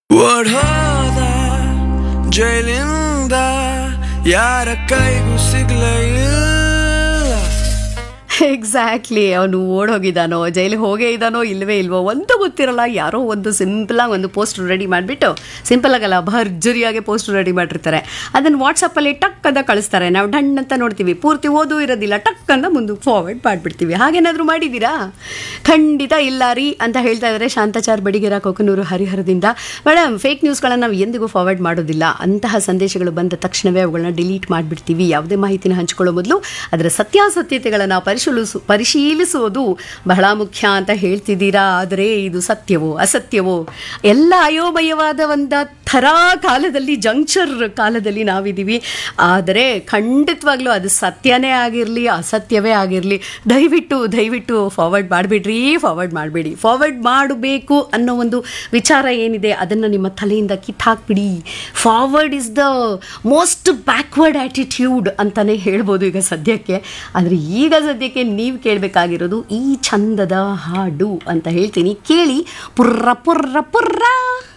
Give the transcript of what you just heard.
ಓಡೋದ ಜೈಲಿಂದ ಯಾರ ಕೈಗೂ ಸಿಗ್ಲೇ ಇಲ್ಲ ಎಕ್ಸಾಕ್ಟ್ಲಿ ಅವನು ಓಡೋಗಿದ್ದಾನೋ ಜೈಲಿಗೆ ಹೋಗೇ ಇದ್ದಾನೋ ಇಲ್ಲವೇ ಇಲ್ವೋ ಒಂದು ಗೊತ್ತಿರಲ್ಲ ಯಾರೋ ಒಂದು ಸಿಂಪಲಾಗಿ ಒಂದು ಪೋಸ್ಟ್ ರೆಡಿ ಮಾಡಿಬಿಟ್ಟು ಸಿಂಪಲ್ ಆಗಲ್ಲ ಭರ್ಜರಿಯಾಗಿ ಪೋಸ್ಟ್ ರೆಡಿ ಮಾಡಿರ್ತಾರೆ ಅದನ್ನು ವಾಟ್ಸಪ್ಪಲ್ಲಿ ಟಕ್ ಅಂತ ಕಳಿಸ್ತಾರೆ ನಾವು ಡಣ್ ಅಂತ ನೋಡ್ತೀವಿ ಪೂರ್ತಿ ಓದು ಇರೋದಿಲ್ಲ ಟಕ್ ಅಂತ ಮುಂದೆ ಫಾರ್ವರ್ಡ್ ಮಾಡಿಬಿಡ್ತೀವಿ ಹಾಗೇನಾದರೂ ಮಾಡಿದ್ದೀರಾ ಖಂಡಿತ ಇಲ್ಲ ರೀ ಅಂತ ಹೇಳ್ತಾ ಇದ್ದಾರೆ ಶಾಂತಾಚಾರ್ ಬಡಿಗೆರ ಕೊಕನೂರು ಹರಿಹರದಿಂದ ಮೇಡಮ್ ಫೇಕ್ ನ್ಯೂಸ್ಗಳನ್ನು ನಾವು ಎಂದಿಗೂ ಫಾರ್ವರ್ಡ್ ಮಾಡೋದಿಲ್ಲ ಅಂತಹ ಸಂದೇಶಗಳು ಬಂದ ತಕ್ಷಣವೇ ಅವುಗಳನ್ನ ಡಿಲೀಟ್ ಮಾಡಿಬಿಡ್ತೀವಿ ಯಾವುದೇ ಮಾಹಿತಿನ ಹಂಚಿಕೊಳ್ಳೋ ಮೊದಲು ಅದರ ಸತ್ಯಾಸತ್ಯತೆಗಳನ್ನು ಪರಿಶೀಲಿಸು ಪರಿಶೀಲಿಸುವುದು ಬಹಳ ಮುಖ್ಯ ಅಂತ ಹೇಳ್ತಿದ್ದೀರಾ ಆದರೆ ಇದು ಸತ್ಯವೋ ಅಸತ್ಯವೋ ಎಲ್ಲ ಅಯೋಮಯವಾದ ಒಂದು ಥರ ಕಾಲದಲ್ಲಿ ಜಂಕ್ಷರ್ ಕಾಲದಲ್ಲಿ ನಾವಿದ್ದೀವಿ ಆದರೆ ಖಂಡಿತವಾಗ್ಲೂ ಅದು ಸತ್ಯನೇ ಆಗಿರಲಿ ಅಸತ್ಯವೇ ಆಗಿರಲಿ ದಯವಿಟ್ಟು ದಯವಿಟ್ಟು ಫಾರ್ವರ್ಡ್ ಮಾಡಿಬಿಡ್ರಿ ಫಾರ್ವರ್ಡ್ ಮಾಡಬೇಡಿ ಫಾರ್ವರ್ಡ್ ಮಾಡಬೇಕು ಅನ್ನೋ ಒಂದು ವಿಚಾರ ಏನಿದೆ ಅದನ್ನು ನಿಮ್ಮ ತಲೆಯಿಂದ ಕಿತ್ತಾಕ್ಬಿಡಿ forward is the most backward attitude ಅಂತಲೇ ಹೇಳ್ಬೋದು ಈಗ ಸದ್ಯಕ್ಕೆ ಆದರೆ ಈಗ ಸದ್ಯಕ್ಕೆ ನೀವು ಕೇಳಬೇಕಾಗಿರೋದು ಈ ಚಂದದ ಹಾಡು ಅಂತ ಹೇಳ್ತೀನಿ ಕೇಳಿ ಪುರ್ರ ಪುರ್ರ ಪುರ್ರ